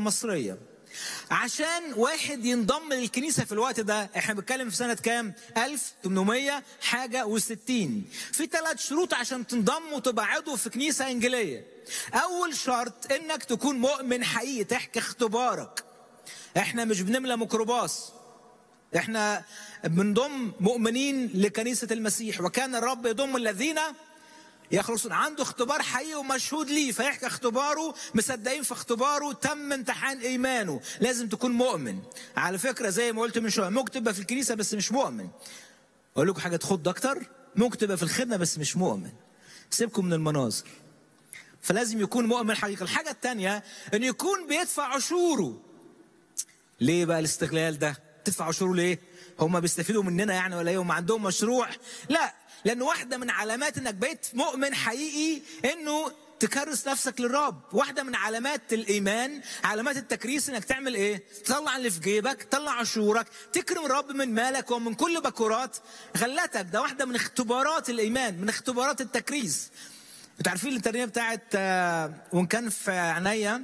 المصريه عشان واحد ينضم للكنيسه في الوقت ده احنا بنتكلم في سنه كام 1800 حاجه و60 في ثلاث شروط عشان تنضم وتبقى عضو في كنيسه انجيليه اول شرط انك تكون مؤمن حقيقي تحكي اختبارك احنا مش بنملى ميكروباص احنا بنضم مؤمنين لكنيسه المسيح وكان الرب يضم الذين يخلصون عنده اختبار حقيقي ومشهود ليه فيحكي اختباره مصدقين في اختباره تم امتحان ايمانه لازم تكون مؤمن على فكره زي ما قلت من شويه ممكن تبقى في الكنيسه بس مش مؤمن اقول لكم حاجه تخض اكتر ممكن تبقى في الخدمه بس مش مؤمن سيبكم من المناظر فلازم يكون مؤمن حقيقي الحاجه الثانيه انه يكون بيدفع عشوره ليه بقى الاستغلال ده تدفع عشوره ليه هم بيستفيدوا مننا يعني ولا ايه هم عندهم مشروع لا لان واحده من علامات انك بقيت مؤمن حقيقي انه تكرس نفسك للرب واحده من علامات الايمان علامات التكريس انك تعمل ايه تطلع اللي في جيبك تطلع عشورك تكرم الرب من مالك ومن كل بكورات غلتك ده واحده من اختبارات الايمان من اختبارات التكريس انتوا عارفين الترنيمه بتاعت آه، وان كان في عينيا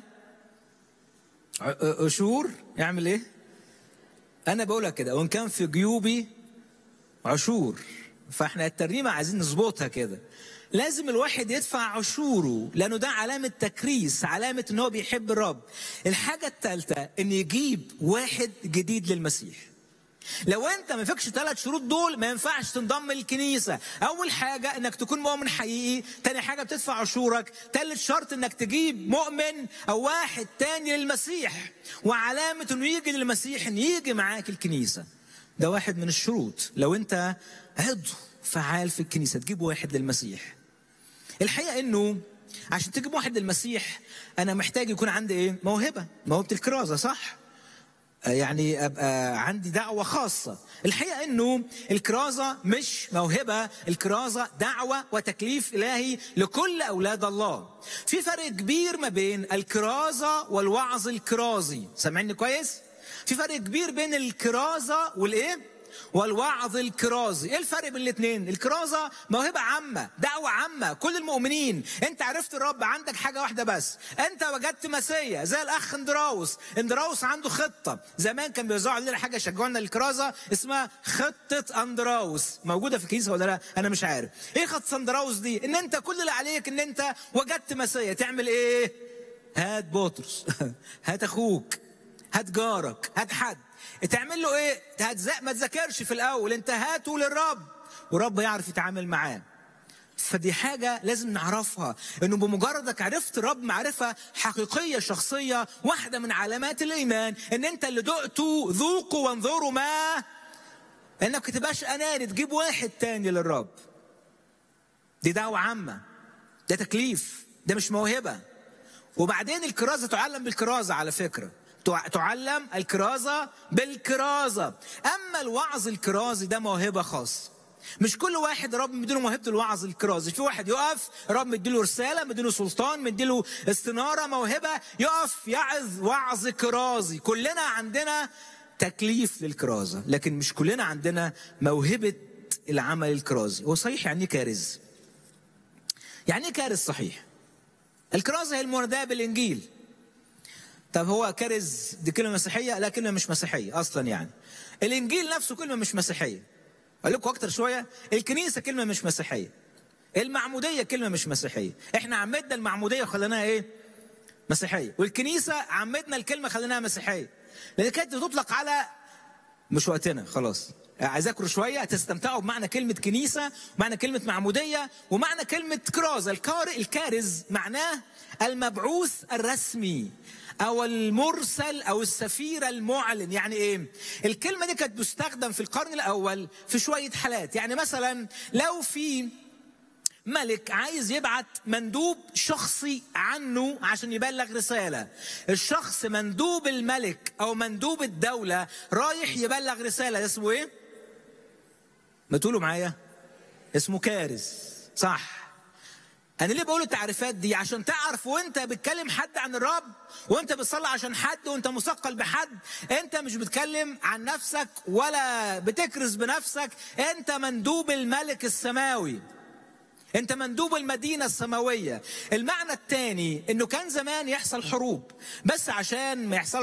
عشور يعمل ايه انا بقولها كده وان كان في جيوبي عشور فاحنا الترنيمه عايزين نظبطها كده لازم الواحد يدفع عشوره لانه ده علامه تكريس علامه ان هو بيحب الرب الحاجه الثالثه ان يجيب واحد جديد للمسيح لو انت ما فيكش ثلاث شروط دول ما ينفعش تنضم للكنيسه اول حاجه انك تكون مؤمن حقيقي تاني حاجه بتدفع عشورك تالت شرط انك تجيب مؤمن او واحد تاني للمسيح وعلامه انه يجي للمسيح ان يجي معاك الكنيسه ده واحد من الشروط لو انت عضو فعال في الكنيسه تجيب واحد للمسيح الحقيقه انه عشان تجيب واحد للمسيح انا محتاج يكون عندي ايه موهبه موهبه الكرازه صح يعني ابقى عندي دعوه خاصه الحقيقه انه الكرازه مش موهبه الكرازه دعوه وتكليف الهي لكل اولاد الله في فرق كبير ما بين الكرازه والوعظ الكرازي سامعني كويس في فرق كبير بين الكرازه والايه والوعظ الكرازي ايه الفرق بين الاثنين الكرازه موهبه عامه دعوه عامه كل المؤمنين انت عرفت الرب عندك حاجه واحده بس انت وجدت مسيا زي الاخ اندراوس اندراوس عنده خطه زمان كان بيوزعوا علينا حاجه شجعونا الكرازه اسمها خطه اندراوس موجوده في الكنيسه ولا لا انا مش عارف ايه خطه اندراوس دي ان انت كل اللي عليك ان انت وجدت مسيا تعمل ايه هات بطرس هات اخوك هات جارك هات حد تعمل له ايه هتزق ما تذاكرش في الاول انت هاته للرب ورب يعرف يتعامل معاه فدي حاجة لازم نعرفها انه بمجردك عرفت الرب معرفة حقيقية شخصية واحدة من علامات الايمان ان انت اللي دقته ذوقوا وانظروا ما انك تبقاش اناني تجيب واحد تاني للرب دي دعوة عامة ده تكليف ده مش موهبة وبعدين الكرازة تعلم بالكرازة على فكرة تعلم الكرازة بالكرازة أما الوعظ الكرازي ده موهبة خاصة مش كل واحد رب مديله موهبة الوعظ الكرازي في واحد يقف رب مديله رسالة مديله سلطان مديله استنارة موهبة يقف يعظ وعظ كرازي كلنا عندنا تكليف للكرازة لكن مش كلنا عندنا موهبة العمل الكرازي هو صحيح يعني كارز يعني ايه كارز صحيح الكرازة هي المناداة بالإنجيل طب هو كرز دي كلمه مسيحيه لا كلمه مش مسيحيه اصلا يعني الانجيل نفسه كلمه مش مسيحيه اقول لكم اكتر شويه الكنيسه كلمه مش مسيحيه المعموديه كلمه مش مسيحيه احنا عمدنا المعموديه وخليناها ايه مسيحيه والكنيسه عمدنا الكلمه خليناها مسيحيه لان كانت بتطلق على مش وقتنا خلاص عايز اذاكروا شويه تستمتعوا بمعنى كلمه كنيسه ومعنى كلمه معموديه ومعنى كلمه كراز القارئ الكارز معناه المبعوث الرسمي او المرسل او السفير المعلن يعني ايه الكلمه دي كانت بتستخدم في القرن الاول في شويه حالات يعني مثلا لو في ملك عايز يبعت مندوب شخصي عنه عشان يبلغ رساله الشخص مندوب الملك او مندوب الدوله رايح يبلغ رساله ده اسمه ايه ما تقولوا معايا اسمه كارز صح انا ليه بقول التعريفات دي عشان تعرف وانت بتكلم حد عن الرب وانت بتصلي عشان حد وانت مثقل بحد انت مش بتكلم عن نفسك ولا بتكرز بنفسك انت مندوب الملك السماوي انت مندوب المدينة السماوية المعنى الثاني انه كان زمان يحصل حروب بس عشان ما يحصل